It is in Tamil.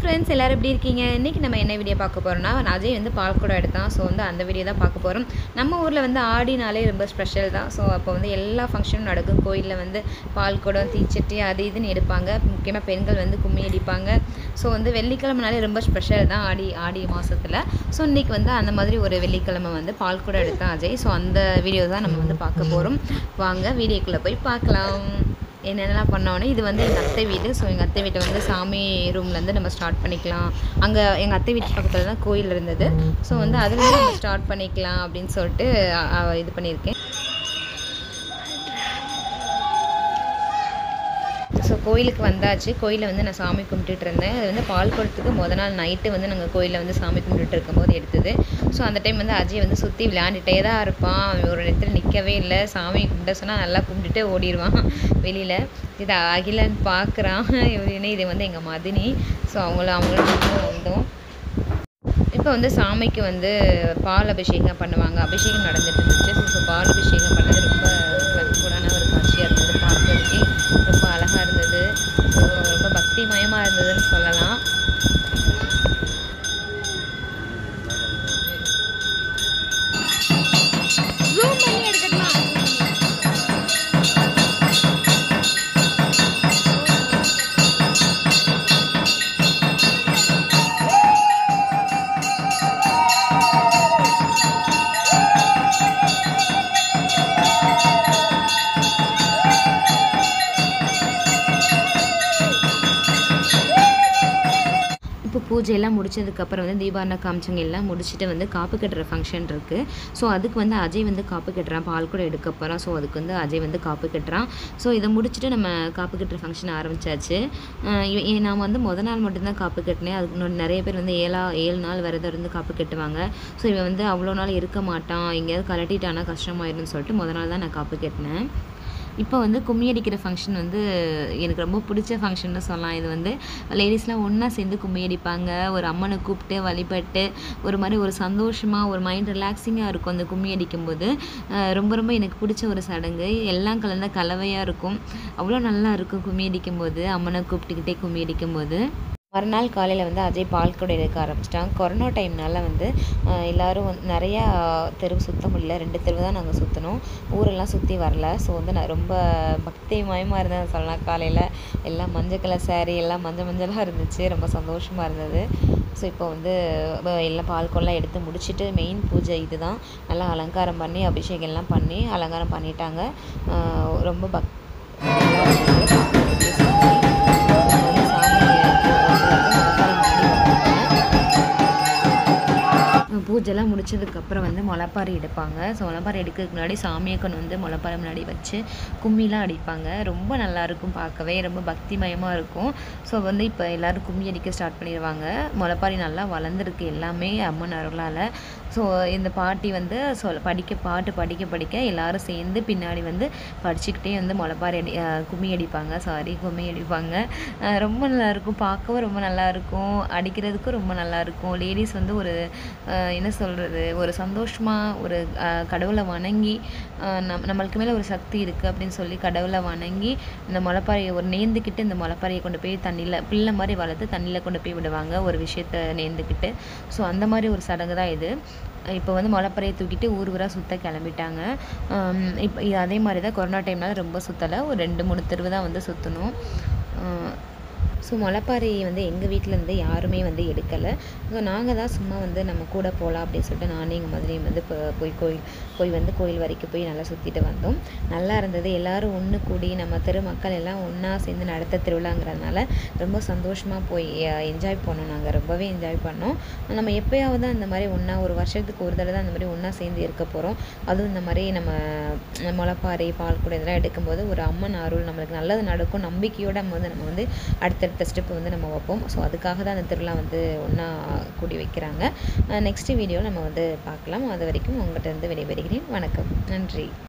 ஃப்ரெண்ட்ஸ் எல்லோரும் எப்படி இருக்கீங்க இன்றைக்கி நம்ம என்ன வீடியோ பார்க்க போகிறோம்னா அஜய் வந்து பால் குடம் எடுத்தான் ஸோ வந்து அந்த வீடியோ தான் பார்க்க போகிறோம் நம்ம ஊரில் வந்து ஆடினாலே ரொம்ப ஸ்பெஷல் தான் ஸோ அப்போ வந்து எல்லா ஃபங்க்ஷனும் நடக்கும் கோயிலில் வந்து பால் குடம் தீச்சட்டி அது இதுன்னு எடுப்பாங்க முக்கியமாக பெண்கள் வந்து கும்மி அடிப்பாங்க ஸோ வந்து வெள்ளிக்கிழமைனாலே ரொம்ப ஸ்பெஷல் தான் ஆடி ஆடி மாதத்தில் ஸோ இன்றைக்கி வந்து அந்த மாதிரி ஒரு வெள்ளிக்கிழமை வந்து பால் குடம் எடுத்தான் அஜய் ஸோ அந்த வீடியோ தான் நம்ம வந்து பார்க்க போகிறோம் வாங்க வீடியோக்குள்ளே போய் பார்க்கலாம் என்னென்னலாம் பண்ணோன்னே இது வந்து எங்கள் அத்தை வீடு ஸோ எங்கள் அத்தை வீட்டை வந்து சாமி ரூம்லேருந்து நம்ம ஸ்டார்ட் பண்ணிக்கலாம் அங்கே எங்கள் அத்தை வீட்டு பக்கத்தில் தான் கோயில் இருந்தது ஸோ வந்து அதுலேருந்து நம்ம ஸ்டார்ட் பண்ணிக்கலாம் அப்படின்னு சொல்லிட்டு அ- அ- இது பண்ணியிருக்கேன் ஸோ கோயிலுக்கு வந்தாச்சு கோயிலில் வந்து நான் சாமி கும்பிட்டுட்டு இருந்தேன் அது வந்து பால் குடத்துக்கு முத நாள் நைட்டு வந்து நாங்கள் கோயிலில் வந்து சாமி கும்பிட்டுட்டு இருக்கும்போது எடுத்தது ஸோ அந்த டைம் வந்து அஜய் வந்து சுற்றி விளையாண்டுட்டே தான் இருப்பான் அவன் ஒரு இடத்துல நிற்கவே இல்லை சாமி கும்பிட சொன்னால் நல்லா கும்பிட்டுட்டு ஓடிடுவான் வெளியில் இது அகிலன் பார்க்குறான் இவருன்னு இது வந்து எங்கள் மதினி ஸோ அவங்கள அவங்கள வந்தோம் இப்போ வந்து சாமிக்கு வந்து பால் அபிஷேகம் பண்ணுவாங்க அபிஷேகம் நடந்துட்டு இருந்துச்சு ஸோ ஸோ பால் அபிஷேகம் பண்ணது ரொம்ப கண்கூடான ஒரு காட்சியாக இருந்தது பார்க்கறதுக்கே ரொம்ப அழகாக இருந்தது ஸோ ரொம்ப பக்திமயமாக இருந்ததுன்னு சொல்லலாம் இப்போ பூஜையெல்லாம் முடிச்சதுக்கப்புறம் வந்து தீபாவளி காமிச்சவங்க எல்லாம் முடிச்சுட்டு வந்து காப்பு கட்டுற ஃபங்க்ஷன் இருக்குது ஸோ அதுக்கு வந்து அஜய் வந்து காப்பு கட்டுறான் பால் கூட எடுக்க போகிறான் ஸோ அதுக்கு வந்து அஜய் வந்து காப்பு கட்டுறான் ஸோ இதை முடிச்சுட்டு நம்ம காப்பு கட்டுற ஃபங்க்ஷன் ஆரம்பிச்சாச்சு அஹ் இவ- இ- நான் வந்து முத நாள் மட்டும்தான் காப்பு கட்டினேன் அதுக்கு முன்னாடி நிறைய பேர் வந்து ஏழா ஏழு நாள் விரதம் இருந்து காப்பு கட்டுவாங்க ஸோ இவன் வந்து அவ்வளோ நாள் இருக்க மாட்டான் எங்கேயாவது கலட்டிட்டானா கஷ்டமாயிரும்னு சொல்லிட்டு முத நாள் தான் நான் காப்பு கட்டினேன் இப்போ வந்து கும்மி அடிக்கிற ஃபங்க்ஷன் வந்து எனக்கு ரொம்ப பிடிச்ச ஃபங்க்ஷன்னு சொல்லலாம் இது வந்து லேடிஸ்லாம் ஒன்றா சேர்ந்து கும்மி அடிப்பாங்க ஒரு அம்மனை கூப்பிட்டு வழிபட்டு ஒரு மாதிரி ஒரு சந்தோஷமாக ஒரு மைண்ட் ரிலாக்ஸிங்காக இருக்கும் அந்த கும்மி அடிக்கும்போது அஹ் ரொம்ப ரொம்ப எனக்கு பிடிச்ச ஒரு சடங்கு எல்லாம் கலந்த கலவையாக இருக்கும் அவ்வளோ நல்லா இருக்கும் கும்மி அடிக்கும்போது அம்மனை கூப்பிட்டுக்கிட்டே கும்மி அடிக்கும்போது மறுநாள் காலையில் வந்து அஜய் பால் கூட எடுக்க ஆரம்பிச்சிட்டாங்க கொரோனா டைம்னால வந்து அஹ், எல்லாரும் வந்து நிறையா தெருவு சுத்த முடியல ரெண்டு தெருவு தான் நாங்கள் சுற்றினோம் ஊரெல்லாம் சுற்றி வரல ஸோ வந்து நான் ரொம்ப பக்தி மயமாக இருந்தேன் சொல்லலாம் காலையில் எல்லாம் மஞ்சள் கலர் saree எல்லாம் மஞ்சள் மஞ்சளாக இருந்துச்சு ரொம்ப சந்தோஷமாக இருந்தது ஸோ இப்போ வந்து வ- எல்லாம் பால் கொல்லாம் எடுத்து முடிச்சுட்டு மெயின் பூஜை இதுதான் நல்லா அலங்காரம் பண்ணி அபிஷேகம் எல்லாம் பண்ணி அலங்காரம் பண்ணிட்டாங்க அஹ், ரொம்ப பக் நல்லா இருந்தது பார்க்கறதுக்கு சாமி. இப்போ வந்து சாமியை பூஜைலாம் முடிச்சதுக்கப்புறம் வந்து முளைப்பாரி எடுப்பாங்க ஸோ முளைப்பாரி எடுக்கிறதுக்கு முன்னாடி சாமியை கொண்டு வந்து முளைப்பாரி முன்னாடி வச்சு கும்மிலாம் அடிப்பாங்க ரொம்ப நல்லா இருக்கும் பார்க்கவே ரொம்ப பக்திமயமாக இருக்கும் ஸோ வந்து இப்போ எல்லாரும் கும்மி அடிக்க ஸ்டார்ட் பண்ணிடுவாங்க முளைப்பாரி நல்லா வளர்ந்துருக்கு எல்லாமே அம்மன் அருளால் ஸோ இந்த பாட்டி வந்து சொல் படிக்க பாட்டு படிக்க படிக்க எல்லாரும் சேர்ந்து பின்னாடி வந்து படிச்சுக்கிட்டே வந்து முளைப்பாரி அடி அஹ் கும்மி அடிப்பாங்க சாரி கும்மி அடிப்பாங்க அஹ் ரொம்ப நல்லா இருக்கும் பார்க்கவும் ரொம்ப நல்லா இருக்கும் அடிக்கிறதுக்கும் ரொம்ப நல்லா இருக்கும் லேடிஸ் வந்து ஒரு அஹ் என்ன சொல்கிறது ஒரு சந்தோஷமாக ஒரு அஹ் கடவுளை வணங்கி அஹ் நம் நம்மளுக்கு மேலே ஒரு சக்தி இருக்குது அப்படின்னு சொல்லி கடவுளை வணங்கி இந்த முளைப்பாறையை ஒரு நேர்ந்துக்கிட்டு இந்த முளைப்பாறையை கொண்டு போய் தண்ணியில் பிள்ளை மாதிரி வளர்த்து தண்ணியில் கொண்டு போய் விடுவாங்க ஒரு விஷயத்த நேர்ந்துக்கிட்டு ஸோ அந்த மாதிரி ஒரு சடங்கு தான் இது இப்போ வந்து முளைப்பறையை தூக்கிட்டு ஊர் ஊராக சுத்த கிளம்பிட்டாங்க இப்போ அதே மாதிரி தான் கொரோனா டைம்னால ரொம்ப சுற்றலை ஒரு ரெண்டு மூணு தெருவு தான் வந்து சுற்றணும் ஸோ முளைப்பாரி வந்து எங்கள் வீட்டிலேருந்து யாருமே வந்து எடுக்கலை ஸோ நாங்கள் தான் சும்மா வந்து நம்ம கூட போகலாம் அப்படின்னு சொல்லிட்டு நானே எங்கள் மதுரையும் வந்து இப்போ போய் கோயில் போய் வந்து கோயில் வரைக்கும் போய் நல்லா சுற்றிட்டு வந்தோம் நல்லா இருந்தது எல்லாரும் ஒன்று கூடி நம்ம தெரு மக்கள் எல்லாம் ஒன்றா சேர்ந்து நடத்த திருவிழாங்கிறதுனால ரொம்ப சந்தோஷமாக போய் என்ஜாய் பண்ணோம் நாங்கள் ரொம்பவே என்ஜாய் பண்ணோம் நம்ம எப்போயாவது அந்த மாதிரி ஒன்றா ஒரு வருஷத்துக்கு ஒரு தடவை தான் அந்த மாதிரி ஒன்றா சேர்ந்து இருக்க போகிறோம் அதுவும் இந்த மாதிரி நம்ம முளைப்பாறை பால் கூட இதெல்லாம் எடுக்கும்போது ஒரு அம்மன் அருள் நம்மளுக்கு நல்லது நடக்கும் நம்பிக்கையோடு நம்ம வந்து நம்ம வந்து அடுத்தடுத்த ஸ்டெப் வந்து நம்ம வைப்போம் ஸோ அதுக்காக தான் அந்த திருவிழா வந்து ஒன்றா கூடி வைக்கிறாங்க நெக்ஸ்ட் வீடியோவில் நம்ம வந்து பார்க்கலாம் அது வரைக்கும் உங்கள்கிட்ட இருந்து விடைபெறுகிறேன் வணக்கம் நன்றி